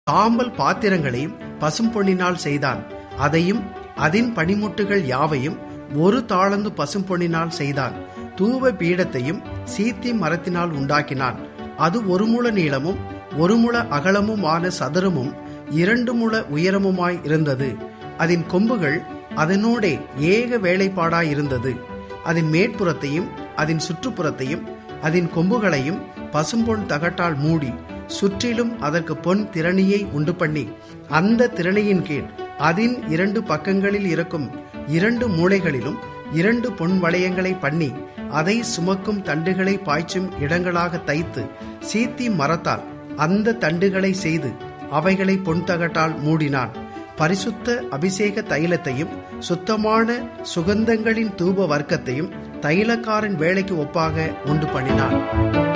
தாம்பல் பாத்திரங்களையும் பசும்பொன்னினால் செய்தான் அதையும் அதின் பனிமுட்டுகள் யாவையும் ஒரு தாளந்து பசும்பொன்னினால் செய்தான் தூவ பீடத்தையும் சீத்தி மரத்தினால் உண்டாக்கினான் அது ஒரு முழ நீளமும் ஒரு முழ அகலமுமான சதுரமும் இரண்டு முழ உயரமுமாய் இருந்தது அதன் கொம்புகள் அதனோடே ஏக வேலைப்பாடாயிருந்தது அதன் மேற்புறத்தையும் அதன் சுற்றுப்புறத்தையும் அதன் கொம்புகளையும் பசும்பொன் தகட்டால் மூடி சுற்றிலும் அதற்கு பொன் திரணியை உண்டு பண்ணி அந்த திரணியின் கீழ் அதன் இரண்டு பக்கங்களில் இருக்கும் இரண்டு மூலைகளிலும் இரண்டு பொன் வளையங்களை பண்ணி அதை சுமக்கும் தண்டுகளை பாய்ச்சும் இடங்களாக தைத்து சீத்தி மரத்தால் அந்த தண்டுகளை செய்து அவைகளை பொன் தகட்டால் மூடினான் பரிசுத்த அபிஷேக தைலத்தையும் சுத்தமான சுகந்தங்களின் தூப வர்க்கத்தையும் தைலக்காரன் வேலைக்கு ஒப்பாக உண்டு பண்ணினான்